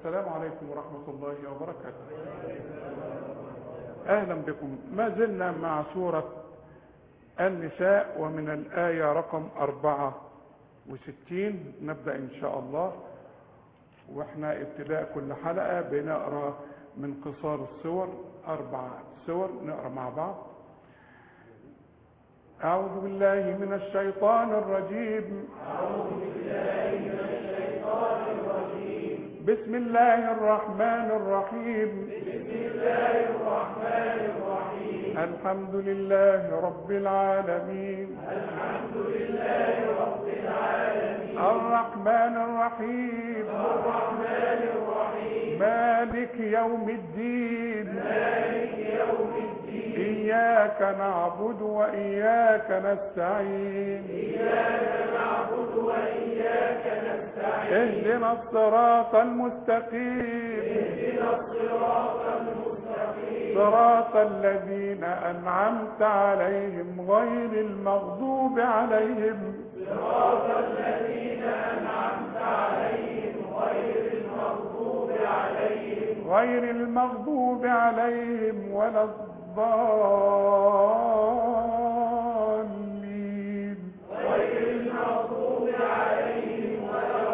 السلام عليكم ورحمة الله وبركاته أهلا بكم ما زلنا مع سورة النساء ومن الآية رقم أربعة وستين نبدأ إن شاء الله وإحنا ابتداء كل حلقة بنقرأ من قصار السور أربع سور نقرأ مع بعض أعوذ بالله من الشيطان الرجيم أعوذ بالله من الشيطان الرجيم بسم الله الرحمن الرحيم بسم الله الرحمن الرحيم الحمد لله رب العالمين الحمد لله رب العالمين الرحمن الرحيم الرحمن الرحيم مالك يوم الدين مالك يوم الدين إياك نعبد وإياك نستعين إياك نعبد وإياك نستعين اهدنا الصراط المستقيم اهدنا الصراط المستقيم صراط الذين أنعمت عليهم غير المغضوب عليهم صراط الذين أنعمت عليهم غير المغضوب عليهم غير المغضوب عليهم ولا الضالين غير المغضوب عليهم ولا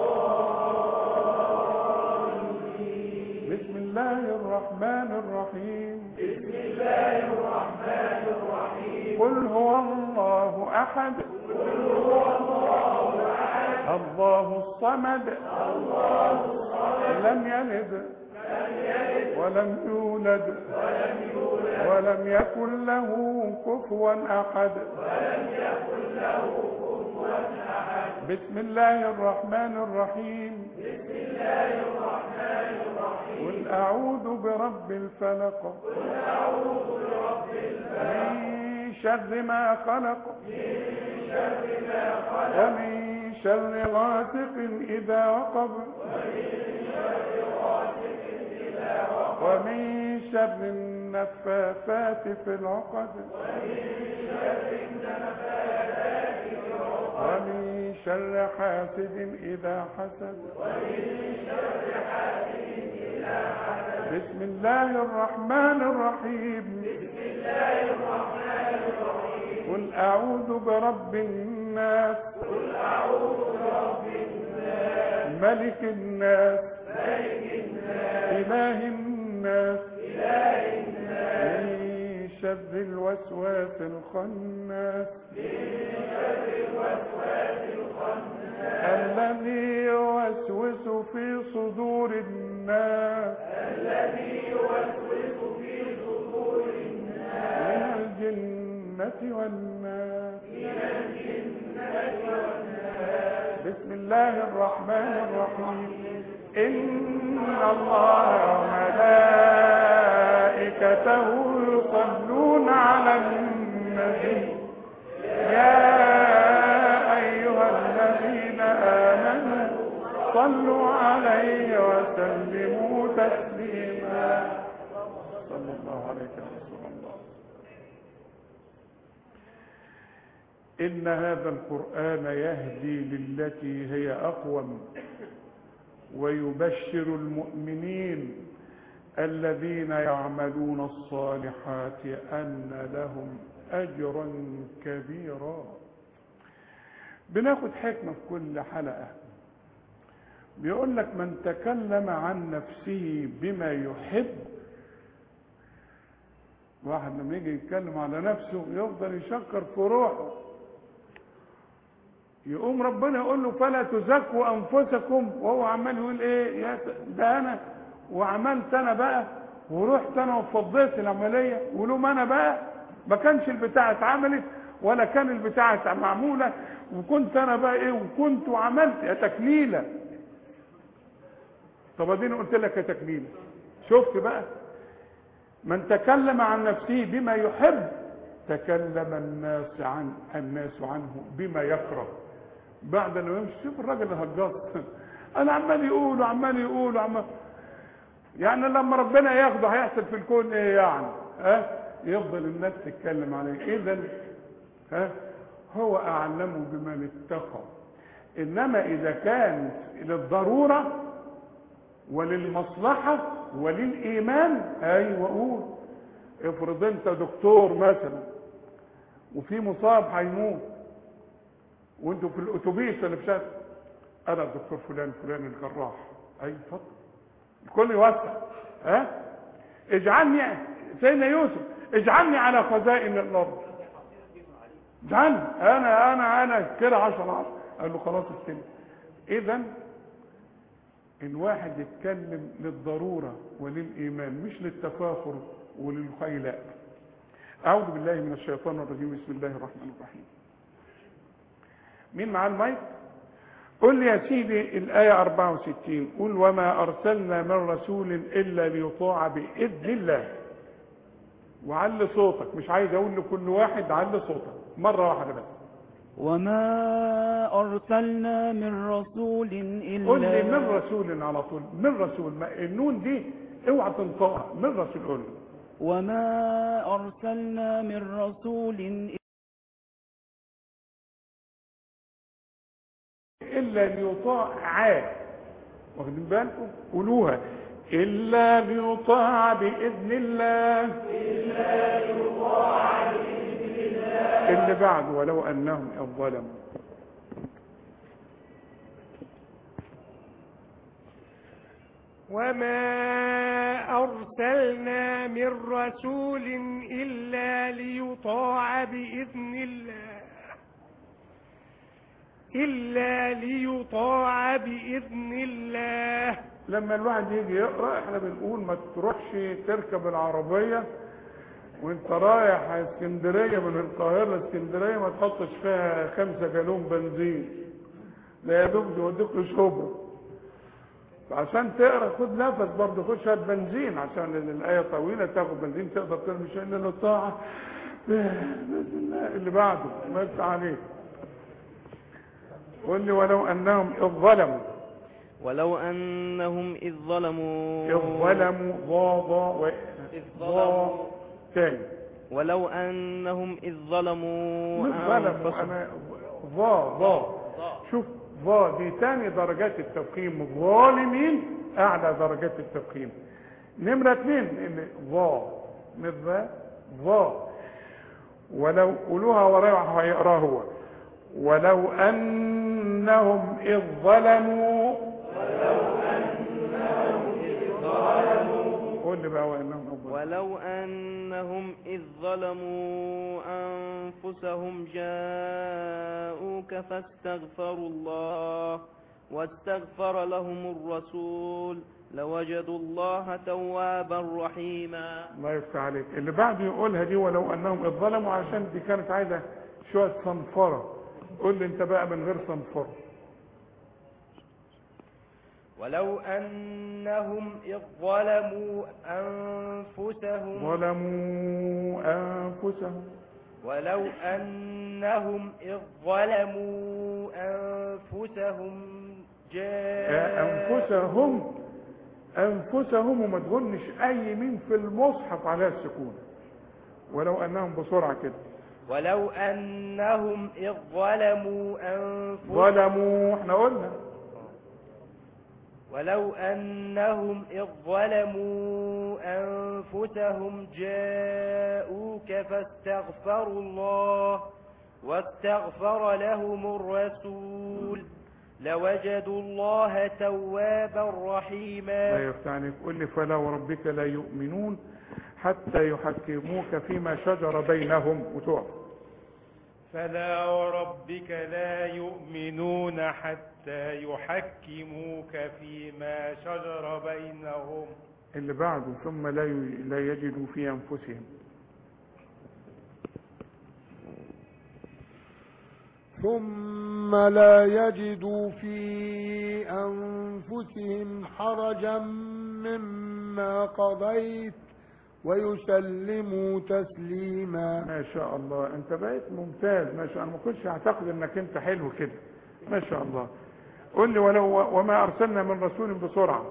الضالين بسم الله الرحمن الرحيم بسم الله الرحمن الرحيم قل هو الله أحد قل هو الله أحد الله الصمد الله الصمد لم يلد لم يلد ولم يولد ولم يولد ولم يكن له كفوا أحد ولم يكن له كفوا أحد بسم الله الرحمن الرحيم بسم الله الرحمن الرحيم قل أعوذ برب الفلق قل أعوذ برب الفلق من شر ما خلق من شر ما خلق ومن شر غاسق إذا وقب ومن شر غاسق إذا وقب ومن شر النفاثات في العقد ومن شر النفاثات في العقد ومن شر حاسد إذا حسد ومن شر حاسد إذا حسد بسم الله الرحمن الرحيم بسم الله الرحمن الرحيم قل أعوذ برب الناس قل أعوذ برب الناس ملك الناس ملك الناس إله الناس إله الناس من شر الوسواس الخناس من شر الوسواس الخناس الذي يوسوس في صدور الناس الذي يوسوس في صدور الناس من الجنة والناس من الجنة والناس بسم الله الرحمن الرحيم إن الله وملائكته يصلون على النبي يا أيها الذين آمنوا صلوا عليه وسلموا تسليما صلى الله عليك يا رسول الله إن هذا القرآن يهدي للتي هي أقوم ويبشر المؤمنين الذين يعملون الصالحات أن لهم أجرا كبيرا بناخد حكمة في كل حلقة بيقول لك من تكلم عن نفسه بما يحب واحد لما يجي يتكلم على نفسه يفضل يشكر في روحه يقوم ربنا يقول له فلا تزكوا انفسكم وهو عمال يقول ايه يا ده انا وعملت انا بقى ورحت انا وفضيت العمليه ولوم انا بقى ما كانش البتاعه اتعملت ولا كان البتاعه معموله وكنت انا بقى ايه وكنت وعملت يا تكليله طب اديني قلت لك يا تكليله شفت بقى من تكلم عن نفسه بما يحب تكلم الناس عن الناس عنه بما يكره بعد انه يمشي شوف الراجل الهجاص انا عمال يقول وعمال يقول وعمال يعني لما ربنا ياخده هيحصل في الكون ايه يعني ها يفضل الناس تتكلم عليه اذا ها هو اعلم بمن اتقى انما اذا كان للضروره وللمصلحة وللإيمان أيوة قول افرض أنت دكتور مثلا وفي مصاب هيموت وانتوا في الأتوبيس اللي بشات أنا الدكتور فلان فلان الجراح أي اتفضل الكل يوسع ها اجعلني سيدنا يوسف اجعلني على خزائن الأرض اجعلني أنا أنا أنا كده عشرة عشرة قال له خلاص استلم إذا الواحد يتكلم للضرورة وللإيمان مش للتفاخر وللخيلاء أعوذ بالله من الشيطان الرجيم بسم الله الرحمن الرحيم مين معاه المايك قل لي يا سيدي الآية 64 قل وما أرسلنا من رسول إلا ليطاع بإذن الله وعلي صوتك مش عايز أقول لكل واحد علي صوتك مرة واحدة بس وما أرسلنا من رسول قل لي إلا من رسول على طول من رسول ما النون دي اوعى تنطقها من رسول قول لي. وما أرسلنا من رسول الا ليطاع عاد واخدين بالكم قولوها الا ليطاع باذن الله الا ليطاع باذن الله اللي بعده ولو انهم اذ ظلموا وما أرسلنا من رسول إلا ليطاع بإذن الله إلا ليطاع بإذن الله لما الواحد يجي يقرا احنا بنقول ما تروحش تركب العربيه وانت رايح اسكندريه من القاهره لاسكندريه ما تحطش فيها خمسة جالون بنزين لا يا دوب يوديك لشبرا عشان تقرا خد نفس برضه خد شويه بنزين عشان الايه طويله تاخد بنزين تقدر ترمي شيء الا الطاعه باذن الله اللي بعده ما يفتح عليك قل لي ولو انهم اذ ظلموا ولو أنهم إذ ظلموا إذ ظلموا ضا ضا و إذ ضا ظلموا تاني ولو أنهم إذ ظلموا مش ظلموا أنفسهم أنا ضا ضا شوف ضا دي تاني درجات التفخيم الظالمين أعلى درجات التفخيم نمرة اتنين إن ضا مش ذا ضا ولو قولوها ورايا هيقراها هو ولو أنهم إذ ظلموا قول لي بقى وأنهم إذ ظلموا ولو أنهم إذ ظلموا أنفسهم جاءوك فاستغفروا الله واستغفر لهم الرسول لوجدوا الله توابا رحيما الله يفتح عليك اللي بعده يقولها دي ولو انهم اذ ظلموا عشان دي كانت عايزه شويه صنفره قول لي انت بقى من غير صنفره ولو أنهم إذ ظلموا أنفسهم ظلموا انفسهم ولو أنهم إذ ظلموا أنفسهم جاء انفسهم انفسهم وما تغنش اي مين في المصحف على السكون ولو انهم بسرعه كده ولو أنهم إذ ظلموا أنفسهم ظلموا احنا قلنا ولو أنهم إذ ظلموا أنفسهم جاءوك فاستغفروا الله واستغفر لهم الرسول لوجدوا الله توابا لا رحيما يفتح عليك قول لي فلا وربك لا يؤمنون حتى يحكموك فيما شجر بينهم وتقف فلا وربك لا يؤمنون حتى يحكموك فيما شجر بينهم اللي بعده ثم لا ي- لا يجدوا في انفسهم ثم لا يجدوا في أنفسهم حرجا مما قضيت ويسلموا تسليما ما شاء الله انت بقيت ممتاز ما شاء الله ما كنتش اعتقد انك انت حلو كده ما شاء الله قل لي ولو وما ارسلنا من رسول بسرعه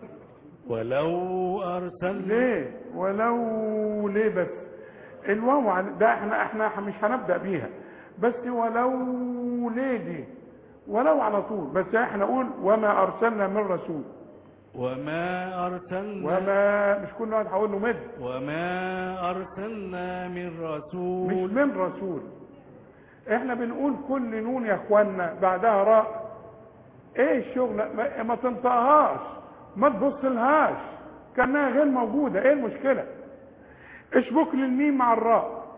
ولو أرسلنا ليه ولو ليه بس الواو عن- ده احنا احنا مش هنبدا بيها بس ولو ليه دي ولو على طول بس احنا نقول وما ارسلنا من رسول وما أرسلنا وما مش كل واحد هقول له مد وما أرسلنا من مش رسول من رسول احنا بنقول كل نون يا اخوانا بعدها راء ايه الشغل ما, ما تنطقهاش ما تبصلهاش كانها غير موجوده ايه المشكله اشبك للميم مع الراء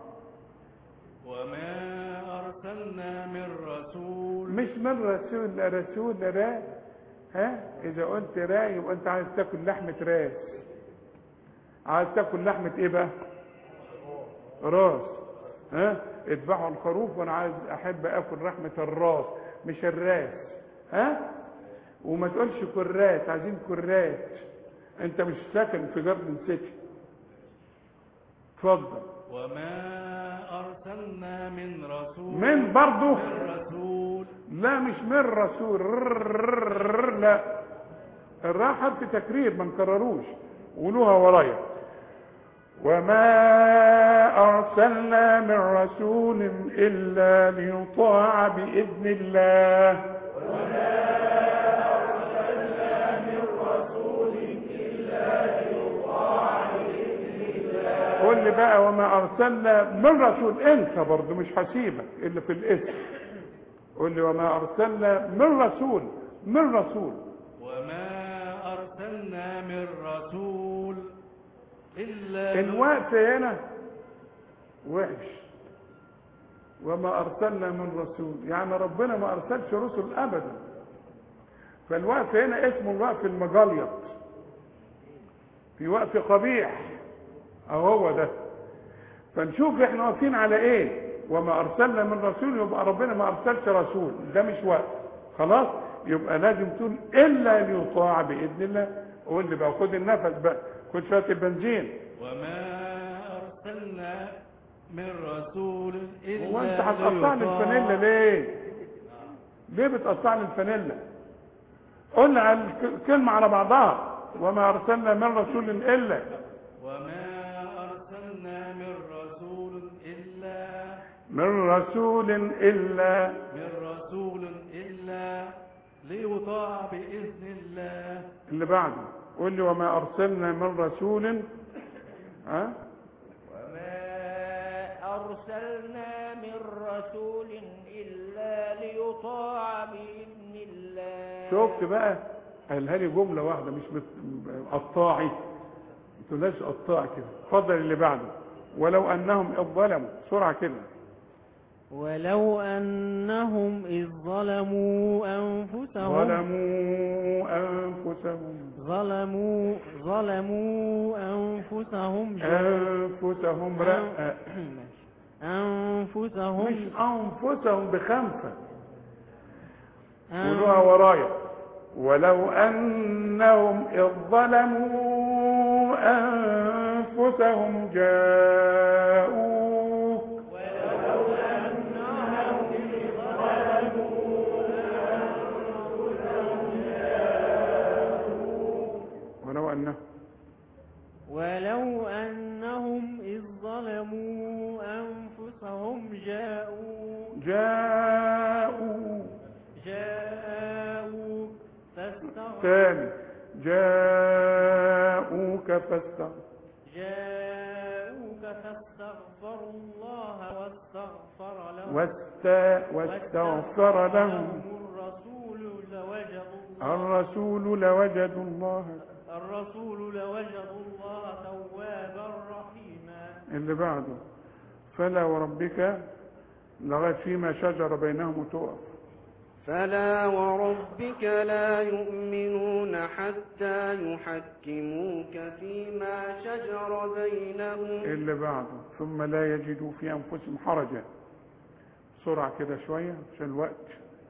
وما أرسلنا من رسول مش من رسول لا رسول لا را ها اذا قلت را يبقى انت عايز تاكل لحمه راس عايز تاكل لحمه ايه بقى راس ها اذبحوا الخروف وانا عايز احب اكل لحمه الراس مش الراس ها وما تقولش كرات عايزين كرات انت مش ساكن في جاردن سيتي اتفضل وما أرسلنا من رسول من برضه من رسول لا مش من رسول رررررر، لا الراء حرف تكرير ما نكرروش قولوها ورايا وما أرسلنا من رسول إلا ليطاع بإذن الله قول لي بقى وما أرسلنا من رسول أنت برضه مش هسيبك اللي في الاسم قول لي وما أرسلنا من رسول من رسول وما أرسلنا من رسول إلا الوقت هنا وحش وما أرسلنا من رسول يعني ربنا ما أرسلش رسل أبدا فالوقت هنا اسمه الوقت المجليط في وقت قبيح أو هو ده فنشوف احنا واقفين على ايه وما ارسلنا من رسول يبقى ربنا ما ارسلش رسول ده مش وقت خلاص يبقى لازم تقول الا ليطاع باذن الله قول لي بقى خد النفس بقى خد شويه البنزين وما أرسلنا من رسول إلا هو انت هتقطع لي ليطاع- الفانيلا ليه ليه بتقطع لي الفانيلا قول لي على الك- كلمه على بعضها وما ارسلنا من رسول الا وما أرسلنا من رسول إلا من رسول الا من رسول إلا ليطاع بإذن الله اللي بعده قول لي وما ارسلنا من رسول ها وما أرسلنا من رسول إلا ليطاع بإذن الله شفت بقى قالها لي جمله واحده مش مت- قطاعي ما تقولهاش قطاعي كده اتفضل اللي بعده ولو انهم اذ ظلموا بسرعه كده ولو أنهم إذ ظلموا أنفسهم ظلموا انفسهم ظلموا ظلموا أنفسهم انفسهم رأى أنفسهم مش انفسهم بخمسه أن- قولوها ورايا ولو انهم اذ ظلموا انفسهم جاءوك ولو انهم ولو أنهم إذ ظلموا أنفسهم جاءوا جاءوا جاءوا فاستغفروا ثاني جاءوك فاستغفر جاءوك فاستغفروا الله واستغفر لهم واست- واستغفر لهم الرسول لوجدوا الله الرسول لوجدوا الله الرسول لوجدوا الله توابا رحيما اللي بعده فلا وربك لغايه فيما شجر بينهم وتقف فلا وربك لا يؤمنون حتى يحكموك فيما شجر بينهم اللي بعده ثم لا يجدوا في انفسهم حرجا بسرعه كده شويه عشان الوقت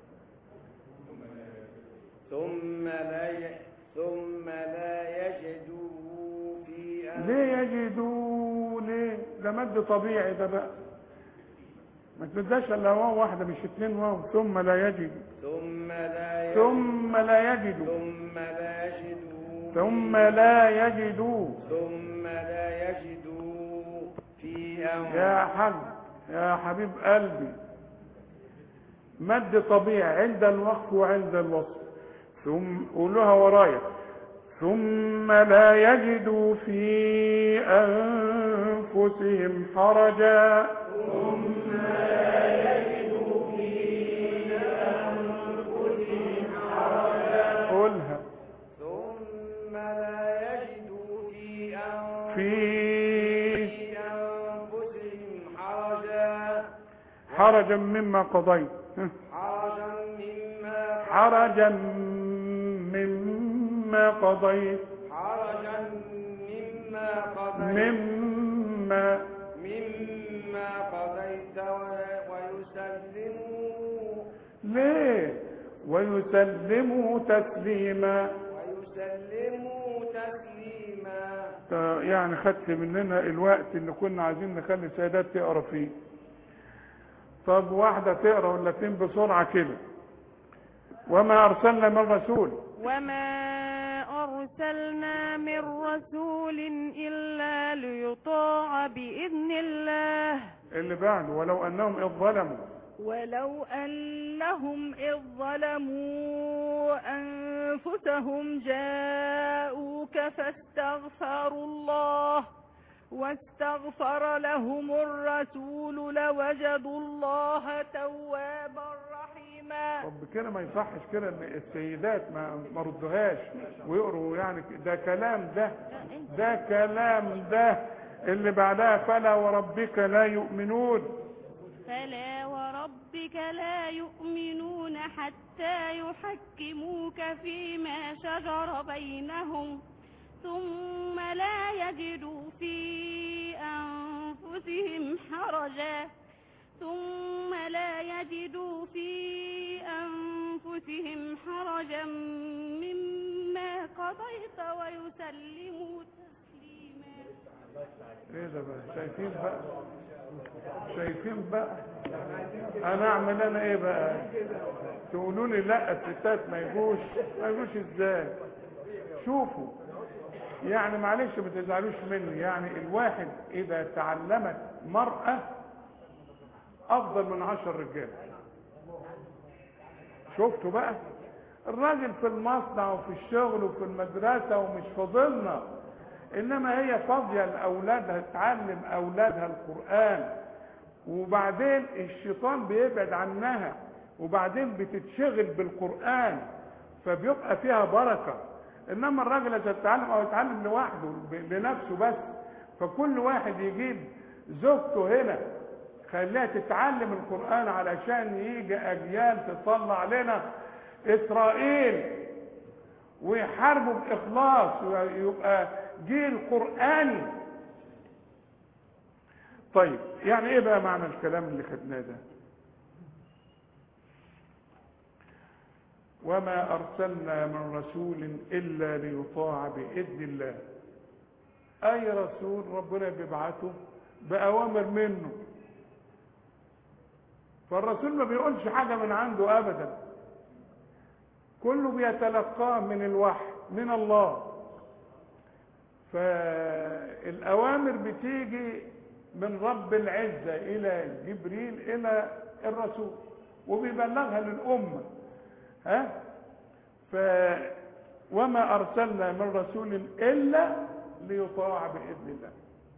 ثم لا ي... ثم لا يجدوا في أنفسهم ليه يجدوا ليه ده مد طبيعي ده بقى ما تبداش الا واو واحده مش اتنين واو ثم لا يجدوا ثم لا ي... ثم لا يجدوا ثم لا يجدوا ثم لا يجدوا ثم لا يجدوا في أنفسهم يا حاج يا حبيب قلبي مد طبيعي عند الوقف وعند الوصف ثم قولوها ورايا ثم لا يجدوا في أنفسهم حرجا قولها ثم لا يجدوا في أنفسهم في في أنفسهم حرجا حرجا مما قضيت ها. حرجا مما حرجا مما قضيت حرجا مما قضيت مما مما قضيت و- ويسلموا ليه ويسلموا تسليما ويسلموا تسليما ت- يعني خدت مننا الوقت اللي كنا عايزين نخلي السيدات تقرا فيه طب واحدة تقرا ولا اتنين بسرعة كده وما أرسلنا من رسول وما أرسلنا من رسول إلا ليطاع بإذن الله اللي بعده ولو أنهم إذ ظلموا ولو أنهم إذ ظلموا أنفسهم جاءوك فاستغفروا الله واستغفر لهم الرسول لوجدوا الله توابا رحيما طب كده ما يصحش كده ان السيدات ما ما ردوهاش ويقروا يعني ده كلام ده ده كلام ده اللي بعدها فلا وربك لا يؤمنون فلا وربك لا يؤمنون حتى يحكموك فيما شجر بينهم ثم لا يجدوا في أنفسهم حرجا ثم لا يجدوا في أنفسهم حرجا مما قضيت ويسلموا تسليما ايه ده بقى شايفين بقى شايفين بقى انا اعمل انا ايه بقى تقولوا لي لا الستات ما يجوش ما يجوش ازاي شوفوا يعني معلش ما تزعلوش مني يعني الواحد اذا تعلمت مرأة افضل من عشر رجال شفتوا بقى الراجل في المصنع وفي الشغل وفي المدرسة ومش فاضلنا انما هي فاضية لاولادها تعلم اولادها القرآن وبعدين الشيطان بيبعد عنها وبعدين بتتشغل بالقرآن فبيبقى فيها بركة انما الراجل اذا يتعلم او يتعلم لوحده ب- لنفسه بس فكل واحد يجيب زوجته هنا خليها تتعلم القرآن علشان يجي اجيال تطلع لنا اسرائيل ويحاربوا باخلاص ويبقى جيل قرآني طيب يعني ايه بقى معنى الكلام اللي خدناه ده وما ارسلنا من رسول الا ليطاع باذن الله اي رسول ربنا بيبعته باوامر منه فالرسول ما بيقولش حاجه من عنده ابدا كله بيتلقاه من الوحي من الله فالاوامر بتيجي من رب العزه الى جبريل الى الرسول وبيبلغها للامه ها ف وما ارسلنا من رسول الا ليطاع باذن الله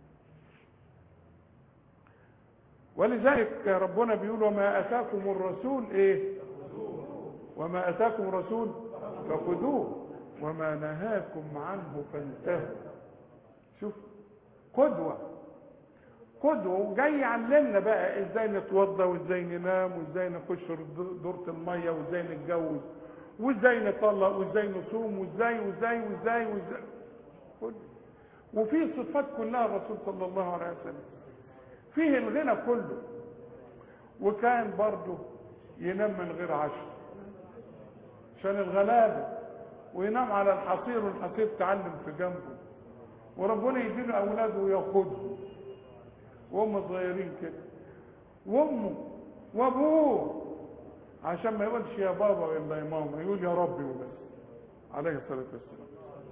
ولذلك ربنا بيقول وما اتاكم الرسول ايه وما اتاكم الرسول فخذوه وما نهاكم عنه فانتهوا شوف قدوه قدوه وجاي يعلمنا بقى ازاي نتوضى وازاي ننام وازاي نخش دورة الميه وازاي نتجوز وازاي نطلق وازاي نصوم وازاي وازاي وازاي وازاي كل- وفي صفات كلها الرسول صلى الله عليه وسلم فيه الغنى كله وكان برضه ينام من غير عشاء عشان الغلابه وينام على الحصير والحصير تعلم في جنبه وربنا يديله اولاده وياخدهم وهم صغيرين كده وامه وابوه عشان ما يقولش يا بابا ولا يا ماما يقول يا ربي وبس عليه الصلاه والسلام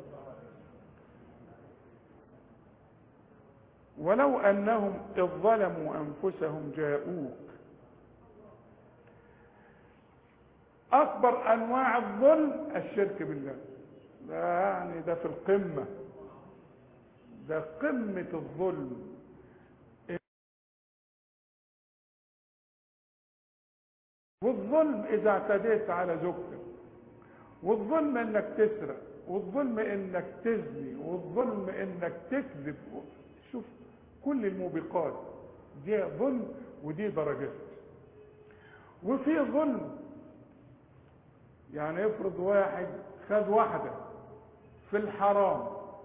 ولو انهم اذ ظلموا انفسهم جاءوك اكبر انواع الظلم الشرك بالله ده يعني ده في القمة ده قمة الظلم والظلم إذا اعتديت على زوجتك والظلم إنك تسرق والظلم إنك تزني والظلم إنك تكذب شوف كل الموبقات دي ظلم ودي درجات وفي ظلم يعني افرض واحد خد واحدة في الحرام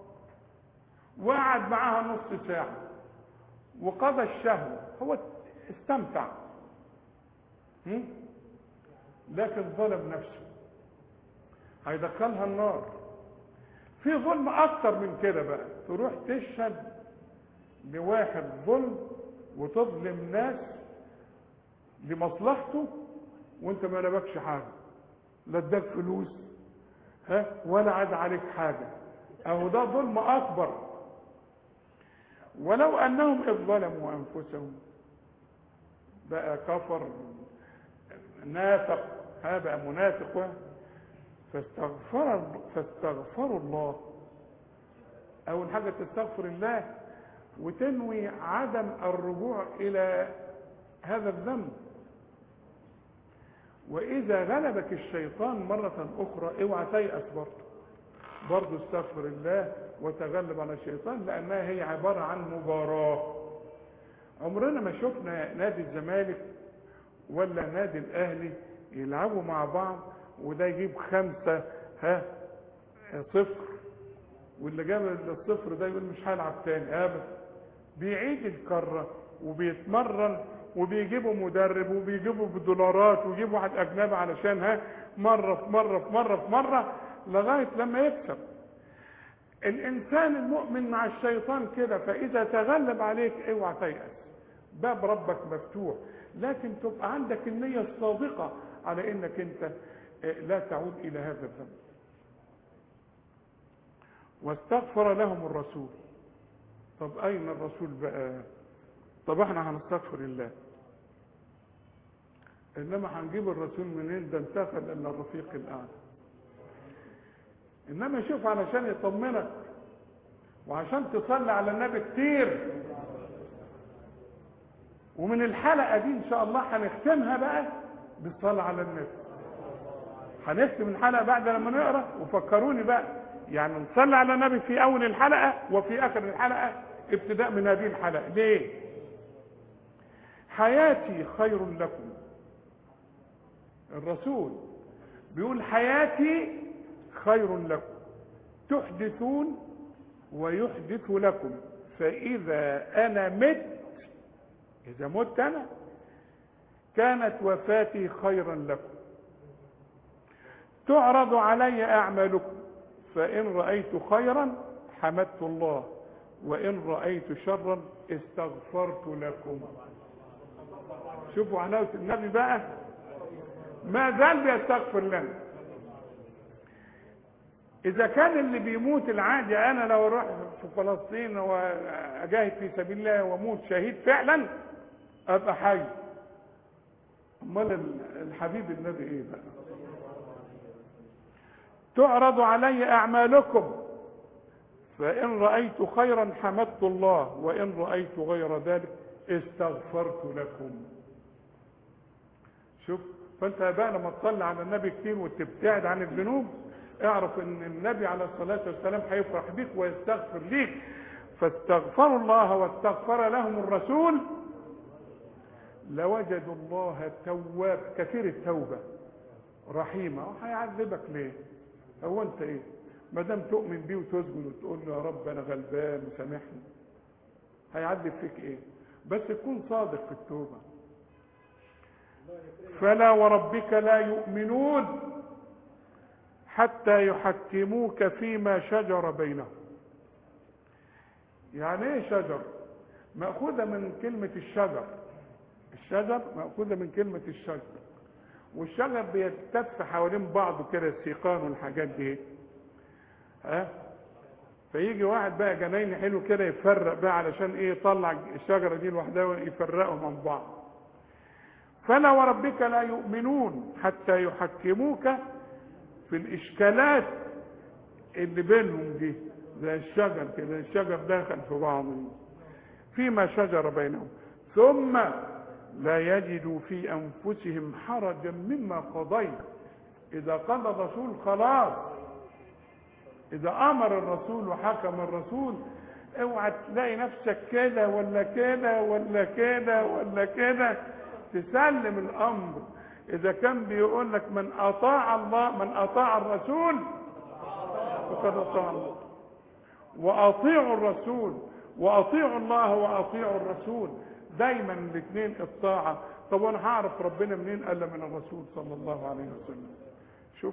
وقعد معاها نص ساعة وقضى الشهوة هو استمتع هم؟ لكن ظلم نفسه هيدخلها النار في ظلم اكتر من كده بقى تروح تشهد لواحد ظلم وتظلم ناس لمصلحته وانت ما نبكش حاجه لا اداك فلوس ها ولا عاد عليك حاجه اهو ده ظلم اكبر ولو انهم اذ ظلموا انفسهم بقى كفر نافق ها بقى منافق فاستغفر فاستغفروا الله اول حاجه تستغفر الله وتنوي عدم الرجوع الى هذا الذنب واذا غلبك الشيطان مره اخرى اوعى تيأس برضه برضه استغفر الله وتغلب على الشيطان لانها هي عباره عن مباراه عمرنا ما شفنا نادي الزمالك ولا نادي الاهلي يلعبوا مع بعض وده يجيب خمسة ها صفر واللي جاب الصفر ده يقول مش هلعب تاني ابدا بيعيد الكرة وبيتمرن وبيجيبوا مدرب وبيجيبوا بدولارات ويجيبوا واحد اجنبي علشان ها مرة في مرة في مرة في مرة لغاية لما يكسب الانسان المؤمن مع الشيطان كده فاذا تغلب عليك اوعى تيأس باب ربك مفتوح لكن تبقى عندك النية الصادقة على انك انت لا تعود الى هذا الذنب واستغفر لهم الرسول طب اين الرسول بقى طب احنا هنستغفر الله انما هنجيب الرسول منين ده انتقل الى الرفيق الاعلى انما شوف علشان يطمنك وعشان تصلي على النبي كتير ومن الحلقه دي ان شاء الله هنختمها بقى بالصلاه على النبي هنختم الحلقه بعد لما نقرا وفكروني بقى يعني نصلي على النبي في اول الحلقه وفي اخر الحلقه ابتداء من هذه الحلقه ليه حياتي خير لكم الرسول بيقول حياتي خير لكم تحدثون ويحدث لكم فاذا انا مت اذا مت انا كانت وفاتي خيرا لكم تعرض علي اعمالكم فان رايت خيرا حمدت الله وان رايت شرا استغفرت لكم شوفوا عناوة النبي بقى ما زال بيستغفر لنا اذا كان اللي بيموت العادي انا لو اروح في فلسطين واجاهد في سبيل الله واموت شهيد فعلا ابقى حي امال الحبيب النبي ايه بقى تعرض علي اعمالكم فان رايت خيرا حمدت الله وان رايت غير ذلك استغفرت لكم شوف فانت بقى لما تصلي على النبي كتير وتبتعد عن الذنوب اعرف ان النبي عليه الصلاه والسلام هيفرح بيك ويستغفر ليك فاستغفروا الله واستغفر لهم الرسول لوجدوا الله تواب كثير التوبه رحيمه هيعذبك ليه هو انت ايه ما دام تؤمن بيه وتسجد وتقول له يا رب انا غلبان وسامحني هيعذب فيك ايه بس تكون صادق في التوبه فلا وربك لا يؤمنون حتى يحكموك فيما شجر بينهم يعني ايه شجر مأخوذة من كلمة الشجر الشجر مأخوذة من كلمة الشجر والشجر بيلتف حوالين بعضه كده السيقان والحاجات دي ها فيجي واحد بقى جناين حلو كده يفرق بقى علشان ايه يطلع الشجرة دي لوحدها ويفرقهم عن بعض فلا وربك لا يؤمنون حتى يحكموك في الاشكالات اللي بينهم دي زي الشجر كده الشجر داخل في بعضه فيما شجر بينهم ثم لا يجدوا في انفسهم حرجا مما قضيت اذا قضى الرسول خلاص اذا امر الرسول وحكم الرسول اوعى تلاقي نفسك كده ولا كده ولا كده ولا كده تسلم الامر اذا كان بيقول لك من اطاع الله من اطاع الرسول فقد اطاع الله واطيعوا الرسول واطيعوا الله واطيعوا الرسول دايما الاثنين الطاعه طب وانا هعرف ربنا منين قال من الرسول صلى الله عليه وسلم شوف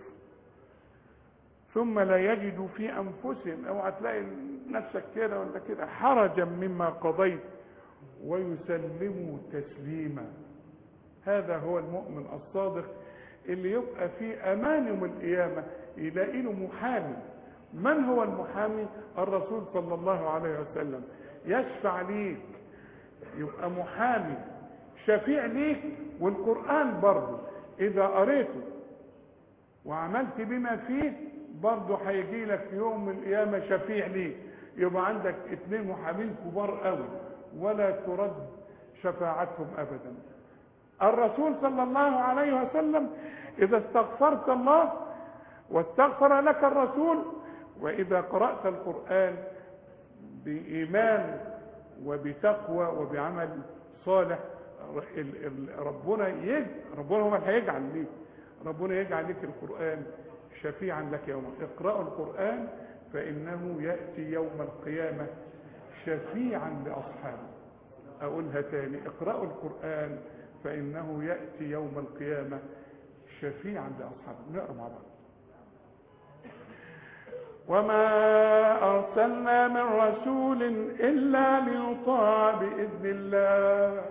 ثم لا يجدوا في انفسهم اوعى تلاقي نفسك كده ولا كده حرجا مما قضيت ويسلموا تسليما هذا هو المؤمن الصادق اللي يبقى في امان يوم القيامه يلاقي له محامي من هو المحامي الرسول صلى الله عليه وسلم يشفع ليك يبقى محامي شفيع ليك والقران برضه اذا قريته وعملت بما فيه برضه هيجي لك في يوم من القيامه شفيع ليك يبقى عندك اثنين محامين كبار قوي ولا ترد شفاعتهم ابدا الرسول صلى الله عليه وسلم اذا استغفرت الله واستغفر لك الرسول واذا قرات القران بايمان وبتقوى وبعمل صالح ال- ال- ربنا يج ربنا هو اللي هيجعل ليك ربنا يجعل لك القران شفيعا لك يوم اقرأوا القرآن فإنه يأتي يوم القيامة شفيعا لأصحابه أقولها تاني اقرأوا القرآن فإنه يأتي يوم القيامة شفيعا لأصحابه نقرأ مع بعض وما أرسلنا من رسول إلا ليطاع بإذن الله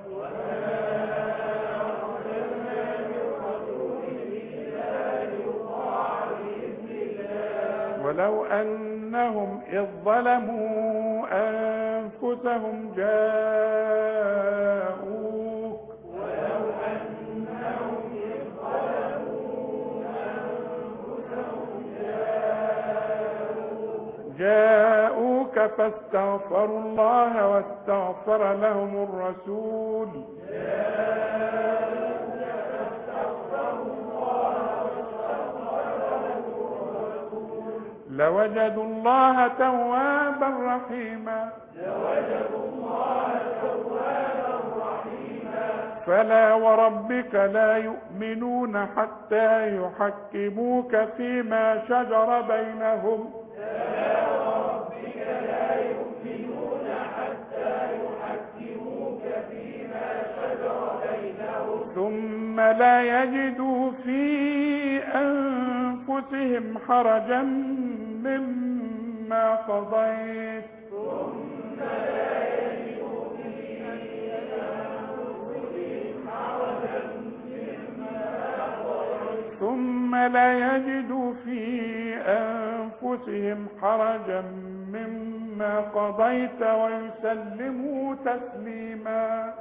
ولو أنهم إذ ظلموا أنفسهم جاءوك جاءوك فاستغفروا الله واستغفر لهم الرسول لوجدوا الله توابا رحيما فلا وربك لا يؤمنون حتى يحكموك فيما شجر بينهم ثم لا يجدوا في أنفسهم حرجا مما قضيت ثم لا يجدوا في أنفسهم حرجا مما قضيت ويسلموا تسليما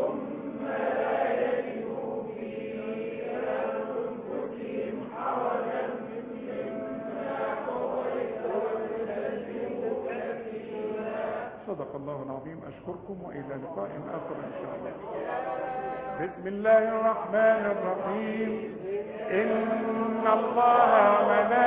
صدق الله العظيم أشكركم وإلى لقاء آخر إن شاء الله بسم الله الرحمن الرحيم إن الله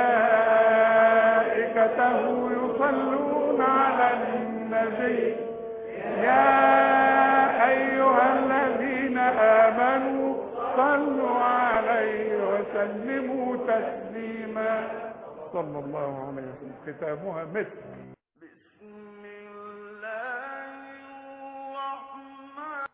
ملائكته يصلون على النبي يا أيها الذين آمنوا صلوا عليه وسلموا تسليما صلى الله عليه وسلم ختامها مثل